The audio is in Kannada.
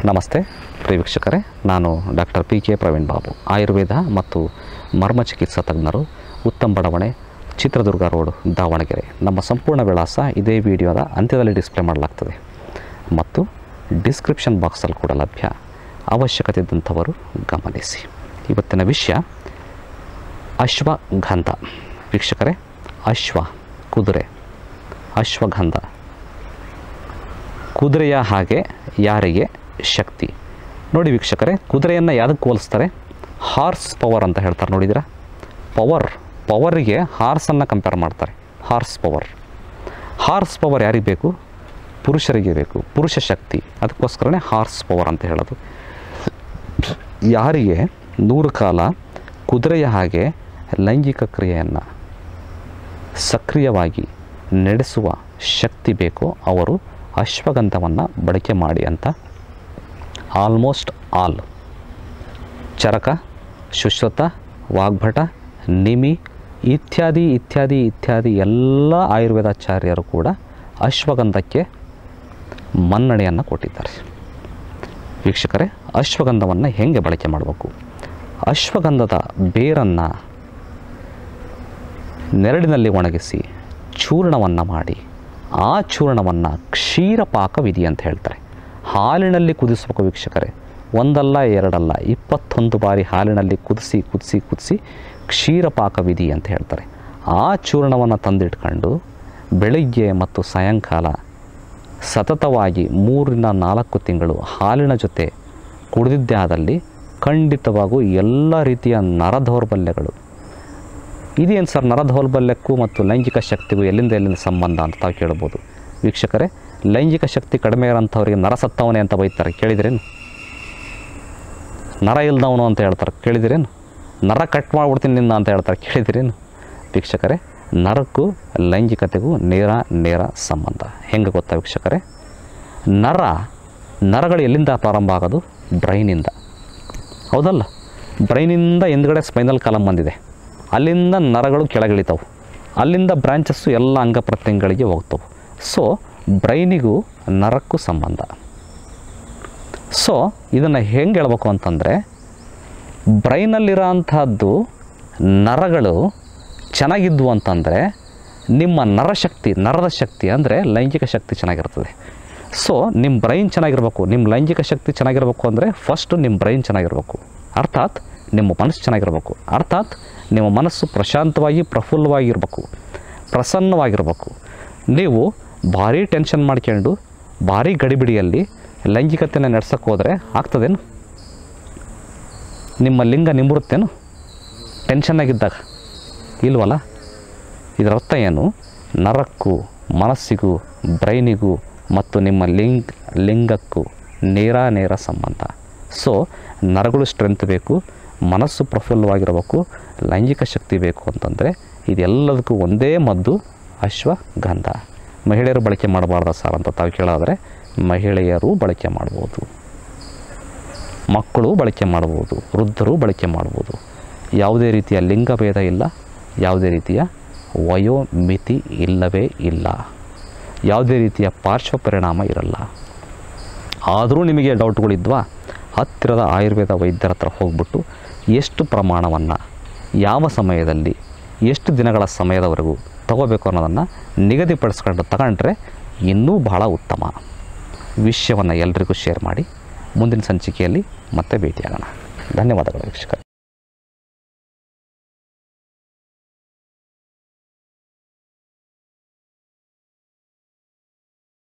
ನಮಸ್ತೆ ಪ್ರಿಯ ವೀಕ್ಷಕರೇ ನಾನು doctor P K Praveen Babu Ayurveda ಮತ್ತು ಮರ್ಮ ಚಿಕಿತ್ಸಾ ತಜ್ಞರು ಉತ್ತಮ ಬಡಾವಣೆ ಚಿತ್ರದುರ್ಗ ರೋಡ್ ದಾವಣಗೆರೆ ನಮ್ಮ ಸಂಪೂರ್ಣ ವಿಳಾಸ ಇದೇ ವಿಡಿಯೋದ ಅಂತ್ಯದಲ್ಲಿ ಡಿಸ್ಪ್ಲೇ ಮಾಡಲಾಗ್ತದೆ ಮತ್ತು ಡಿಸ್ಕ್ರಿಪ್ಷನ್ ಬಾಕ್ಸಲ್ಲಿ ಕೂಡ ಲಭ್ಯ ಅವಶ್ಯಕತೆ ಇದ್ದಂಥವರು ಗಮನಿಸಿ ಇವತ್ತಿನ ವಿಷಯ ಅಶ್ವಗಂಧ ವೀಕ್ಷಕರೇ ಅಶ್ವ ಕುದುರೆ ಅಶ್ವಗಂಧ ಕುದುರೆಯ ಹಾಗೆ ಯಾರಿಗೆ ಶಕ್ತಿ ನೋಡಿ ವೀಕ್ಷಕರೇ ಕುದುರೆಯನ್ನು ಯಾವುದಕ್ಕೆ ಹೋಲಿಸ್ತಾರೆ ಹಾರ್ಸ್ ಪವರ್ ಅಂತ ಹೇಳ್ತಾರೆ ನೋಡಿದಿರಾ ಪವರ್ ಪವರಿಗೆ ಹಾರ್ಸನ್ನು ಕಂಪೇರ್ ಮಾಡ್ತಾರೆ ಹಾರ್ಸ್ ಪವರ್ ಹಾರ್ಸ್ ಪವರ್ ಯಾರಿಗೆ ಬೇಕು ಪುರುಷರಿಗೆ ಬೇಕು ಪುರುಷ ಶಕ್ತಿ ಅದಕ್ಕೋಸ್ಕರನೇ ಹಾರ್ಸ್ ಪವರ್ ಅಂತ ಹೇಳೋದು ಯಾರಿಗೆ ನೂರು ಕಾಲ ಕುದುರೆಯ ಹಾಗೆ ಲೈಂಗಿಕ ಕ್ರಿಯೆಯನ್ನು ಸಕ್ರಿಯವಾಗಿ ನಡೆಸುವ ಶಕ್ತಿ ಬೇಕೋ ಅವರು ಅಶ್ವಗಂಧವನ್ನು ಬಳಕೆ ಮಾಡಿ ಅಂತ ಆಲ್ಮೋಸ್ಟ್ ಆಲ್ ಚರಕ ಶುಶ್ರುತ ವಾಗ್ಭಟ ನಿಮಿ ಇತ್ಯಾದಿ ಇತ್ಯಾದಿ ಇತ್ಯಾದಿ ಎಲ್ಲ ಆಯುರ್ವೇದಾಚಾರ್ಯರು ಕೂಡ ಅಶ್ವಗಂಧಕ್ಕೆ ಮನ್ನಣೆಯನ್ನು ಕೊಟ್ಟಿದ್ದಾರೆ ವೀಕ್ಷಕರೇ ಅಶ್ವಗಂಧವನ್ನು ಹೇಗೆ ಬಳಕೆ ಮಾಡಬೇಕು ಅಶ್ವಗಂಧದ ಬೇರನ್ನು ನೆರಳಿನಲ್ಲಿ ಒಣಗಿಸಿ ಚೂರ್ಣವನ್ನು ಮಾಡಿ ಆ ಚೂರ್ಣವನ್ನು ಕ್ಷೀರಪಾಕ ವಿಧಿ ಅಂತ ಹೇಳ್ತಾರೆ ಹಾಲಿನಲ್ಲಿ ಕುದಿಸ್ಬೇಕು ವೀಕ್ಷಕರೇ ಒಂದಲ್ಲ ಎರಡಲ್ಲ ಇಪ್ಪತ್ತೊಂದು ಬಾರಿ ಹಾಲಿನಲ್ಲಿ ಕುದಿಸಿ ಕುದಿಸಿ ಕುದಿಸಿ ಕ್ಷೀರಪಾಕ ವಿಧಿ ಅಂತ ಹೇಳ್ತಾರೆ ಆ ಚೂರ್ಣವನ್ನು ತಂದಿಟ್ಕೊಂಡು ಬೆಳಿಗ್ಗೆ ಮತ್ತು ಸಾಯಂಕಾಲ ಸತತವಾಗಿ ಮೂರರಿಂದ ನಾಲ್ಕು ತಿಂಗಳು ಹಾಲಿನ ಜೊತೆ ಕುಡಿದಿದ್ದೇ ಆದಲ್ಲಿ ಖಂಡಿತವಾಗೂ ಎಲ್ಲ ರೀತಿಯ ನರದೌರ್ಬಲ್ಯಗಳು ಇದೇನು ಸರ್ ನರದೌರ್ಬಲ್ಯಕ್ಕೂ ಮತ್ತು ಲೈಂಗಿಕ ಶಕ್ತಿಗೂ ಎಲ್ಲಿಂದ ಎಲ್ಲಿಂದ ಸಂಬಂಧ ಅಂತ ತಾವು ಕೇಳ್ಬೋದು ವೀಕ್ಷಕರೇ ಲೈಂಗಿಕ ಶಕ್ತಿ ಕಡಿಮೆ ಇರೋಂಥವ್ರಿಗೆ ನರ ಸತ್ತವನೇ ಅಂತ ಬೈತಾರೆ ಕೇಳಿದ್ರೇನು ನರ ಇಲ್ದವನು ಅಂತ ಹೇಳ್ತಾರೆ ಕೇಳಿದಿರೇನು ನರ ಕಟ್ ಮಾಡಿಬಿಡ್ತೀನಿ ನಿನ್ನ ಅಂತ ಹೇಳ್ತಾರೆ ಕೇಳಿದಿರೇನು ವೀಕ್ಷಕರೇ ನರಕ್ಕೂ ಲೈಂಗಿಕತೆಗೂ ನೇರ ನೇರ ಸಂಬಂಧ ಹೆಂಗೆ ಗೊತ್ತಾ ವೀಕ್ಷಕರೇ ನರ ನರಗಳು ಎಲ್ಲಿಂದ ಪ್ರಾರಂಭ ಆಗೋದು ಬ್ರೈನಿಂದ ಹೌದಲ್ಲ ಬ್ರೈನಿಂದ ಹಿಂದ್ಗಡೆ ಸ್ಪೈನಲ್ ಕಾಲಮ್ ಬಂದಿದೆ ಅಲ್ಲಿಂದ ನರಗಳು ಕೆಳಗಿಳಿತಾವೆ ಅಲ್ಲಿಂದ ಬ್ರಾಂಚಸ್ಸು ಎಲ್ಲ ಅಂಗ ಪ್ರತ್ಯಂಗಗಳಿಗೆ ಹೋಗ್ತವೆ ಸೊ ಬ್ರೈನಿಗೂ ನರಕ್ಕೂ ಸಂಬಂಧ ಸೊ ಇದನ್ನು ಹೆಂಗೆ ಹೇಳ್ಬೇಕು ಅಂತಂದರೆ ಬ್ರೈನಲ್ಲಿರೋ ಅಂಥದ್ದು ನರಗಳು ಚೆನ್ನಾಗಿದ್ವು ಅಂತಂದರೆ ನಿಮ್ಮ ನರಶಕ್ತಿ ನರದ ಶಕ್ತಿ ಅಂದರೆ ಲೈಂಗಿಕ ಶಕ್ತಿ ಚೆನ್ನಾಗಿರ್ತದೆ ಸೊ ನಿಮ್ಮ ಬ್ರೈನ್ ಚೆನ್ನಾಗಿರ್ಬೇಕು ನಿಮ್ಮ ಲೈಂಗಿಕ ಶಕ್ತಿ ಚೆನ್ನಾಗಿರ್ಬೇಕು ಅಂದರೆ ಫಸ್ಟು ನಿಮ್ಮ ಬ್ರೈನ್ ಚೆನ್ನಾಗಿರ್ಬೇಕು ಅರ್ಥಾತ್ ನಿಮ್ಮ ಮನಸ್ಸು ಚೆನ್ನಾಗಿರ್ಬೇಕು ಅರ್ಥಾತ್ ನಿಮ್ಮ ಮನಸ್ಸು ಪ್ರಶಾಂತವಾಗಿ ಪ್ರಫುಲ್ಲವಾಗಿರ್ಬೇಕು ಪ್ರಸನ್ನವಾಗಿರ್ಬೇಕು ನೀವು ಭಾರಿ ಟೆನ್ಷನ್ ಮಾಡ್ಕೊಂಡು ಭಾರಿ ಗಡಿಬಿಡಿಯಲ್ಲಿ ಲೈಂಗಿಕತೆಯನ್ನು ನಡೆಸೋಕ್ಕೆ ಹೋದರೆ ಆಗ್ತದೇನು ನಿಮ್ಮ ಲಿಂಗ ನಿಮೃತ್ತೇನು ಟೆನ್ಷನ್ನಾಗಿದ್ದಾಗ ಇಲ್ವಲ್ಲ ಇದರ ಅರ್ಥ ಏನು ನರಕ್ಕೂ ಮನಸ್ಸಿಗೂ ಬ್ರೈನಿಗೂ ಮತ್ತು ನಿಮ್ಮ ಲಿಂಗ್ ಲಿಂಗಕ್ಕೂ ನೇರ ನೇರ ಸಂಬಂಧ ಸೊ ನರಗಳು ಸ್ಟ್ರೆಂತ್ ಬೇಕು ಮನಸ್ಸು ಪ್ರಫುಲ್ಲವಾಗಿರಬೇಕು ಲೈಂಗಿಕ ಶಕ್ತಿ ಬೇಕು ಅಂತಂದರೆ ಇದೆಲ್ಲದಕ್ಕೂ ಒಂದೇ ಮದ್ದು ಅಶ್ವಗಂಧ ಮಹಿಳೆಯರು ಬಳಕೆ ಮಾಡಬಾರ್ದ ಸರ್ ಅಂತ ತಾವು ಕೇಳಾದರೆ ಮಹಿಳೆಯರು ಬಳಕೆ ಮಾಡ್ಬೋದು ಮಕ್ಕಳು ಬಳಕೆ ಮಾಡ್ಬೋದು ವೃದ್ಧರು ಬಳಕೆ ಮಾಡ್ಬೋದು ಯಾವುದೇ ರೀತಿಯ ಲಿಂಗಭೇದ ಇಲ್ಲ ಯಾವುದೇ ರೀತಿಯ ವಯೋಮಿತಿ ಇಲ್ಲವೇ ಇಲ್ಲ ಯಾವುದೇ ರೀತಿಯ ಪಾರ್ಶ್ವ ಪರಿಣಾಮ ಇರಲ್ಲ ಆದರೂ ನಿಮಗೆ ಡೌಟ್ಗಳಿದ್ವಾ ಹತ್ತಿರದ ಆಯುರ್ವೇದ ವೈದ್ಯರ ಹತ್ರ ಹೋಗ್ಬಿಟ್ಟು ಎಷ್ಟು ಪ್ರಮಾಣವನ್ನು ಯಾವ ಸಮಯದಲ್ಲಿ ಎಷ್ಟು ದಿನಗಳ ಸಮಯದವರೆಗೂ ತಗೋಬೇಕು ಅನ್ನೋದನ್ನು ನಿಗದಿಪಡಿಸ್ಕೊಂಡು ತಗೊಂಡ್ರೆ ಇನ್ನೂ ಬಹಳ ಉತ್ತಮ ವಿಷಯವನ್ನು ಎಲ್ರಿಗೂ ಶೇರ್ ಮಾಡಿ ಮುಂದಿನ ಸಂಚಿಕೆಯಲ್ಲಿ ಮತ್ತೆ ಭೇಟಿಯಾಗೋಣ ಧನ್ಯವಾದಗಳು ವೀಕ್ಷಕರೇ